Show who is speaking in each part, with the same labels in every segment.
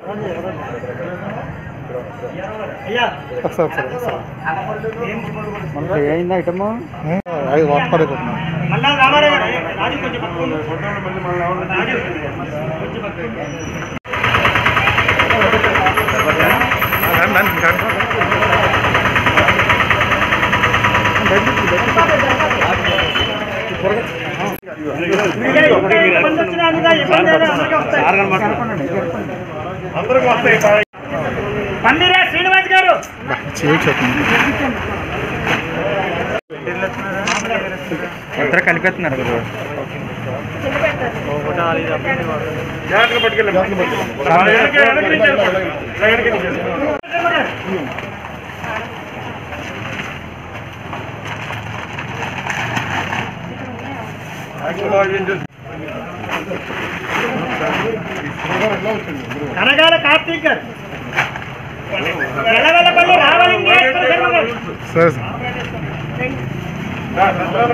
Speaker 1: ఒకసారి ఒకసారి ఒకసారి మనకి ఏంది ఐటమ్ ఐదు వాటర్ పడేది
Speaker 2: మళ్ళా రామారావు గారు రాజు కొంచెం పక్కన రాజు కొంచెం పక్కన మీకే ఇంకా ఇబ్బంది వచ్చినా అందుగా ఇబ్బంది లేదా అందరికీ వస్తాయి. పందిరే శ్రీనివాస్ గారు
Speaker 1: చేయి చెప్పండి ఇద్దరు కలిపేస్తున్నారు కదా
Speaker 2: కనగాల కార్తీక్ గారు వెలవెలపల్లి రామలింగేశ్వర శర్మ గారు
Speaker 1: సరే సార్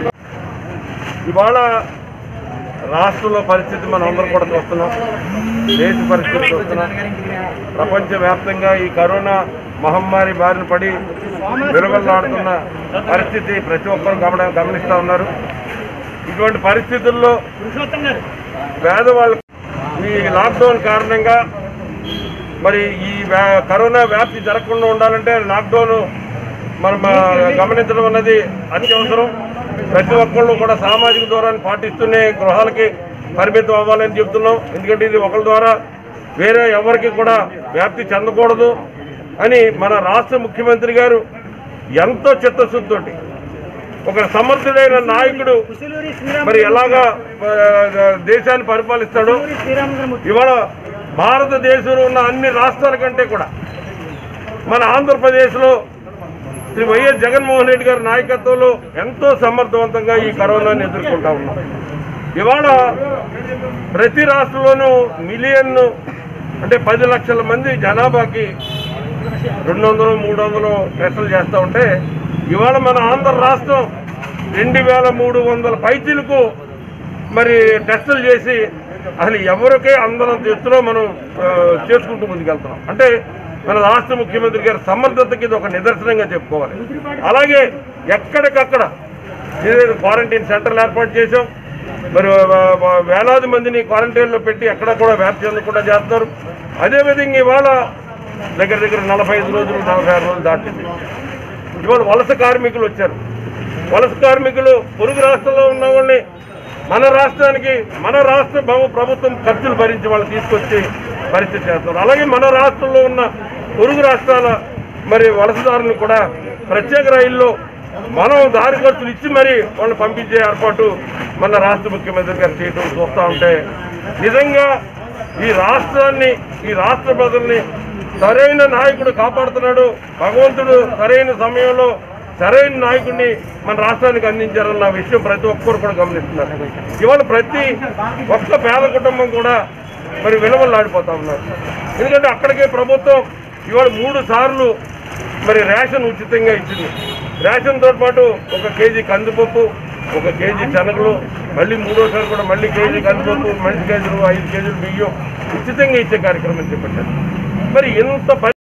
Speaker 3: ఇవాళ రాష్ట్రంలో పరిస్థితి మనం అందరం కూడా చూస్తున్నాం దేశ పరిస్థితి చూస్తున్నాం ప్రపంచవ్యాప్తంగా ఈ కరోనా మహమ్మారి బారిన పడి విలువలాడుతున్న పరిస్థితి ప్రతి ఒక్కరు గమన గమనిస్తూ ఉన్నారు ఇటువంటి పరిస్థితుల్లో
Speaker 2: పురుషోత్తం గారు
Speaker 3: పేదవాళ్ళు ఈ లాక్డౌన్ కారణంగా మరి ఈ వ్యా- కరోనా వ్యాప్తి జరగకుండా ఉండాలంటే లాక్డౌన్ మనం ఆ, గమనించడం అన్నది అత్యవసరం ప్రతి ఒక్కళ్ళు కూడా సామాజిక దూరాన్ని పాటిస్తూనే గృహాలకి పరిమితం అవ్వాలని చెప్తున్నాం ఎందుకంటే ఇది ఒకరి ద్వారా వేరే ఎవరికి కూడా వ్యాప్తి చెందకూడదు అని మన రాష్ట్ర ముఖ్యమంత్రి గారు ఎంతో చిత్తశుద్ధితోటి ఒక సమర్థుడైన నాయకుడు
Speaker 2: కుశలూరి శ్రీరామ్
Speaker 3: మరి ఎలాగా ఆ, దేశాన్ని పరిపాలిస్తాడో
Speaker 2: కుశలూరి శ్రీరామచంద్రమూర్తి
Speaker 3: ఇవాళ భారతదేశంలో ఉన్న అన్ని రాష్ట్రాల కంటే కూడా మన ఆంధ్రప్రదేశ్లో శ్రీ వైఎస్ జగన్మోహన్ రెడ్డి గారి నాయకత్వంలో ఎంతో సమర్థవంతంగా ఈ కరోనాని ఎదుర్కొంటా ఉన్నాం ఇవాళ ప్రతి రాష్ట్రంలోనూ మిలియన్ అంటే పది లక్షల మంది జనాభాకి రెండు వందలు మూడు వందలు టెస్టులు చేస్తూ ఉంటే ఇవాళ మన ఆంధ్ర రాష్ట్రం రెండు వేల మూడు వందల పైచీలకు మరి టెస్టులు చేసి అసలు ఎవరికే అందరంత ఎత్తులో మనం ఆ, చేసుకుంటూ ముందుకెళ్తున్నాం అంటే మన రాష్ట్ర ముఖ్యమంత్రి గారి సమర్థతకి ఇది ఒక నిదర్శనంగా చెప్పుకోవాలి అలాగే ఎక్కడికక్కడ ఏదైతే క్వారంటైన్ సెంటర్లు ఏర్పాటు చేశాం మరి వా- వా- వేలాది మందిని క్వారంటైన్లో పెట్టి ఎక్కడ కూడా వ్యాప్తి చెందకుండా చేస్తున్నారు అదేవిధంగా ఇవాళ దగ్గర దగ్గర నలభై ఐదు రోజులు నలభై ఆరు రోజులు దాటింది ఇవాళ వలస కార్మికులు వచ్చారు వలస కార్మికులు పొరుగు రాష్ట్రంలో ఉన్న వాళ్ళని మన రాష్ట్రానికి మన రాష్ట్ర భవ- ప్రభుత్వం ఖర్చులు భరించి వాళ్ళు తీసుకొచ్చి పరిస్థితి చేస్తారు అలాగే మన రాష్ట్రంలో ఉన్న పొరుగు రాష్ట్రాల మరి వలసదారులను కూడా ప్రత్యేక రైల్లో మనం దారి ఖర్చులు ఇచ్చి మరి వాళ్ళని పంపించే ఏర్పాటు మన రాష్ట్ర ముఖ్యమంత్రి గారు చేయటం చూస్తూ ఉంటే నిజంగా ఈ రాష్ట్రాన్ని ఈ రాష్ట్ర ప్రజల్ని సరైన నాయకుడు కాపాడుతున్నాడు భగవంతుడు సరైన సమయంలో సరైన నాయకుడిని మన రాష్ట్రానికి అందించారన్న విషయం ప్రతి ఒక్కరు కూడా గమనిస్తున్నారు ఇవాళ ప్రతి ఒక్క పేద కుటుంబం కూడా మరి విలువలాడిపోతా ఉన్నారు ఎందుకంటే అక్కడికే ప్రభుత్వం ఇవాళ మూడు సార్లు మరి రేషన్ ఉచితంగా ఇచ్చింది రేషన్తో పాటు ఒక కేజీ కందిపప్పు ఒక కేజీ శనగలు మళ్ళీ మూడోసారి కూడా మళ్ళీ కేజీ కందిపప్పు మనిషి కేజీలు ఐదు కేజీలు బియ్యం ఉచితంగా ఇచ్చే కార్యక్రమం చేపట్టారు మరి ఇంత పరి-